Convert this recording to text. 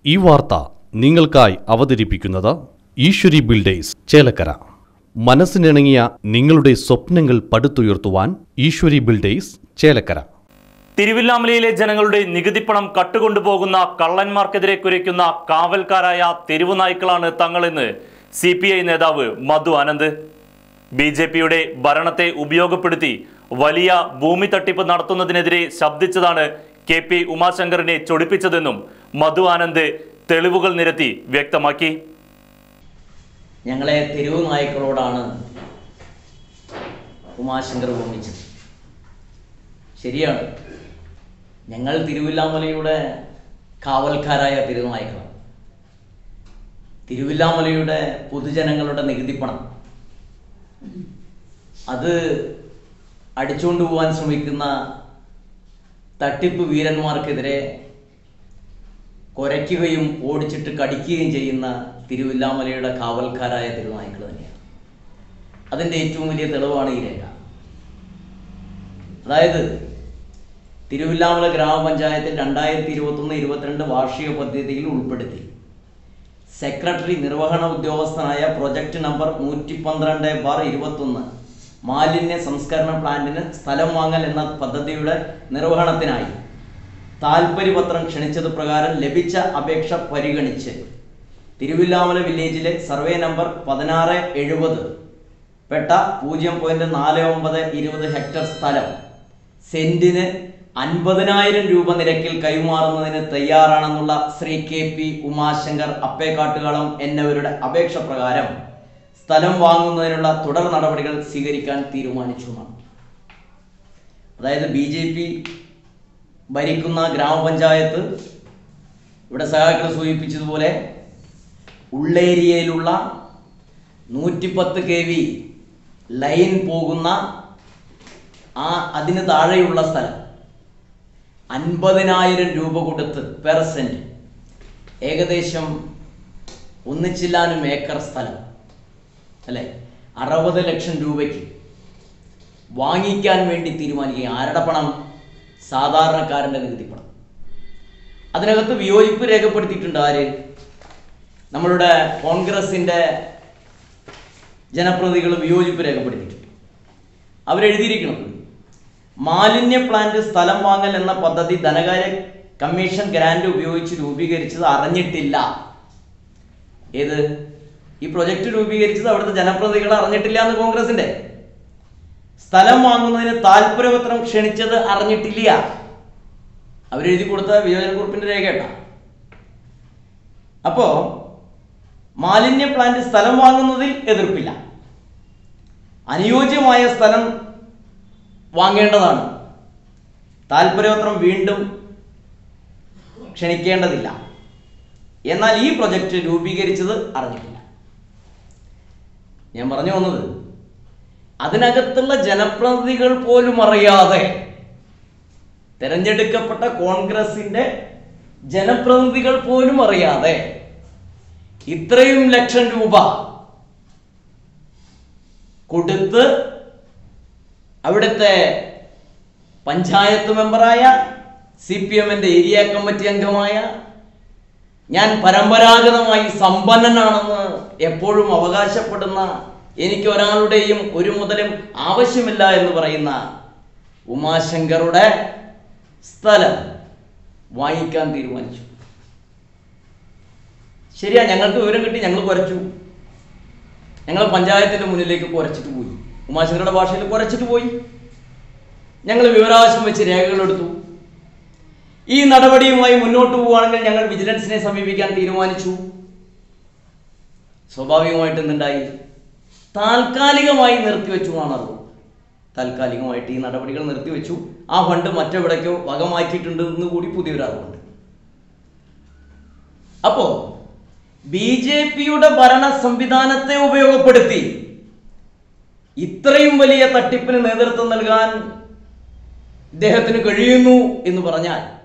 ഈ വാർത്ത നിങ്ങൾക്കായി അവതരിപ്പിക്കുന്നത് ഈശ്വരി ബിൽഡേഴ്സ് ചേലക്കര മനസ്സിനിണങ്ങിയ നിങ്ങളുടെ സ്വപ്നങ്ങൾ പടുത്തുയർത്തുവാൻ ഈശ്വരി ബിൽഡേഴ്സ് ചേലക്കര തിരുവില്ലാമലയിലെ ജനങ്ങളുടെ നികുതിപ്പണം കട്ടുകൊണ്ടുപോകുന്ന കള്ളന്മാർക്കെതിരെ കുരയ്ക്കുന്ന കാവൽക്കാരായ തെരുവു നായ്ക്കളാണ് തങ്ങളെന്ന് സി പി ഐ നേതാവ് മധു ആനന്ദ് ബി ജെ പിയുടെ ഭരണത്തെ ഉപയോഗപ്പെടുത്തി വലിയ ഭൂമി തട്ടിപ്പ് നടത്തുന്നതിനെതിരെ ശബ്ദിച്ചതാണ് കെ പി ഉമാശങ്കറിനെ ചൊടിപ്പിച്ചതെന്നും മധു ആനന്ദ് തെളിവുകൾ നിരത്തി വ്യക്തമാക്കി ഞങ്ങളെ തെരുവ് നായ്ക്കളോടാണ് ഉമാശങ്കർ ഉപമിച്ചത് ശരിയാണ് ഞങ്ങൾ തിരുവില്ലാമലയുടെ കാവൽക്കാരായ തെരുവുനായ്ക്കളാണ് തിരുവില്ലാമലയുടെ പൊതുജനങ്ങളുടെ നികുതിപ്പണം അത് അടിച്ചുകൊണ്ട് പോകാൻ ശ്രമിക്കുന്ന തട്ടിപ്പ് വീരന്മാർക്കെതിരെ കുരയ്ക്കുകയും ഓടിച്ചിട്ട് കടിക്കുകയും ചെയ്യുന്ന തിരുവില്ലാമലയുടെ കാവൽക്കാരായ തിരുനായ്ക്കൾ തന്നെയാണ് അതിൻ്റെ ഏറ്റവും വലിയ തെളിവാണ് ഈ രേഖ അതായത് തിരുവില്ലാമല ഗ്രാമപഞ്ചായത്തിൽ രണ്ടായിരത്തി ഇരുപത്തൊന്ന് ഇരുപത്തിരണ്ട് വാർഷിക പദ്ധതിയിൽ ഉൾപ്പെടുത്തി സെക്രട്ടറി നിർവഹണ ഉദ്യോഗസ്ഥനായ പ്രൊജക്ട് നമ്പർ നൂറ്റി പന്ത്രണ്ട് ബാർ ഇരുപത്തൊന്ന് മാലിന്യ സംസ്കരണ പ്ലാന്റിന് സ്ഥലം വാങ്ങൽ എന്ന പദ്ധതിയുടെ നിർവഹണത്തിനായി താൽപ്പര്യപത്രം ക്ഷണിച്ചത് പ്രകാരം ലഭിച്ച അപേക്ഷ പരിഗണിച്ച് തിരുവില്ലാമല വില്ലേജിലെ സർവേ നമ്പർ പതിനാറ് എഴുപത് പെട്ട പൂജ്യം പോയിന്റ് നാല് ഒമ്പത് ഇരുപത് ഹെക്ടർ സ്ഥലം സെന്റിന് അൻപതിനായിരം രൂപ നിരക്കിൽ കൈമാറുന്നതിന് തയ്യാറാണെന്നുള്ള ശ്രീ കെ പി ഉമാശങ്കർ അപ്പേക്കാട്ടുകളം എന്നിവരുടെ അപേക്ഷ പ്രകാരം സ്ഥലം വാങ്ങുന്നതിനുള്ള തുടർ നടപടികൾ സ്വീകരിക്കാൻ തീരുമാനിച്ചു എന്നാണ് അതായത് ബി ജെ പി ഭരിക്കുന്ന ഗ്രാമപഞ്ചായത്ത് ഇവിടെ സഹാക്കൾ സൂചിപ്പിച്ചതുപോലെ ഉള്ളേരിയയിലുള്ള നൂറ്റിപ്പത്ത് കെ വി ലൈൻ പോകുന്ന ആ അതിന് താഴെയുള്ള സ്ഥലം അൻപതിനായിരം രൂപ കൊടുത്ത് പെർ സെന്റ് ഏകദേശം ഒന്നിച്ചില്ലാനും ഏക്കർ സ്ഥലം അല്ലേ അറുപത് ലക്ഷം രൂപയ്ക്ക് വാങ്ങിക്കാൻ വേണ്ടി തീരുമാനിക്കുക ആരുടെ പണം സാധാരണക്കാരൻ്റെ നികുതി പണം അതിനകത്ത് വിയോജിപ്പ് രേഖപ്പെടുത്തിയിട്ടുണ്ട് ആര് നമ്മളുടെ കോൺഗ്രസിൻ്റെ ജനപ്രതിനിധികൾ വിയോജിപ്പ് രേഖപ്പെടുത്തിയിട്ടുണ്ട് അവരെഴുതിയിരിക്കണം മാലിന്യ പ്ലാന്റ് സ്ഥലം വാങ്ങൽ എന്ന പദ്ധതി ധനകാര്യ കമ്മീഷൻ ഗ്രാന്റ് ഉപയോഗിച്ച് രൂപീകരിച്ചത് അറിഞ്ഞിട്ടില്ല ഏത് ഈ പ്രൊജക്ട് രൂപീകരിച്ചത് അവിടുത്തെ ജനപ്രതിനിധികൾ അറിഞ്ഞിട്ടില്ല എന്ന് കോൺഗ്രസിന്റെ സ്ഥലം വാങ്ങുന്നതിന് താല്പര്യപത്രം ക്ഷണിച്ചത് അറിഞ്ഞിട്ടില്ല അവരെഴുതി കൊടുത്ത വിയോജനക്കുറിപ്പിന്റെ രേഖ കേട്ട അപ്പോ മാലിന്യ പ്ലാന്റ് സ്ഥലം വാങ്ങുന്നതിൽ എതിർപ്പില്ല അനുയോജ്യമായ സ്ഥലം വാങ്ങേണ്ടതാണ് താല്പര്യപത്രം വീണ്ടും ക്ഷണിക്കേണ്ടതില്ല എന്നാൽ ഈ പ്രൊജക്റ്റ് രൂപീകരിച്ചത് അറിഞ്ഞിട്ടില്ല ഞാൻ പറഞ്ഞു വന്നത് അതിനകത്തുള്ള ജനപ്രതിനിധികൾ പോലും അറിയാതെ തെരഞ്ഞെടുക്കപ്പെട്ട കോൺഗ്രസിന്റെ ജനപ്രതിനിധികൾ പോലും അറിയാതെ ഇത്രയും ലക്ഷം രൂപ കൊടുത്ത് അവിടുത്തെ പഞ്ചായത്ത് മെമ്പറായ സി പി എമ്മിന്റെ ഏരിയ കമ്മിറ്റി അംഗമായ ഞാൻ പരമ്പരാഗതമായി സമ്പന്നനാണെന്ന് എപ്പോഴും അവകാശപ്പെടുന്ന എനിക്ക് ഒരാളുടെയും ഒരു മുതലും ആവശ്യമില്ല എന്ന് പറയുന്ന ഉമാശങ്കറുടെ സ്ഥലം വാങ്ങിക്കാൻ തീരുമാനിച്ചു ശരിയാ ഞങ്ങൾക്ക് വിവരം കിട്ടി ഞങ്ങൾ കുരച്ചു ഞങ്ങൾ പഞ്ചായത്തിന്റെ മുന്നിലേക്ക് കുരച്ചിട്ട് പോയി ഉമാശങ്കറുടെ ഭാഷയിൽ കുരച്ചിട്ട് പോയി ഞങ്ങൾ വിവരാവകാശം വെച്ച് രേഖകളെടുത്തു ഈ നടപടിയുമായി മുന്നോട്ട് പോവുകയാണെങ്കിൽ ഞങ്ങൾ വിജിലൻസിനെ സമീപിക്കാൻ തീരുമാനിച്ചു സ്വാഭാവികമായിട്ട് എന്തുണ്ടായി താൽക്കാലികമായി നിർത്തിവെച്ചു എന്നാണ് അറിവ് താൽക്കാലികമായിട്ട് ഈ നടപടികൾ നിർത്തിവെച്ചു ആ ഫണ്ട് മറ്റെവിടേക്കോ വകമാറ്റിയിട്ടുണ്ട് എന്ന് കൂടി പുതിയൊരു അറിവുണ്ട് അപ്പോ ബി ജെ പിയുടെ ഭരണ സംവിധാനത്തെ ഉപയോഗപ്പെടുത്തി ഇത്രയും വലിയ തട്ടിപ്പിന് നേതൃത്വം നൽകാൻ ഇദ്ദേഹത്തിന് കഴിയുന്നു എന്ന് പറഞ്ഞാൽ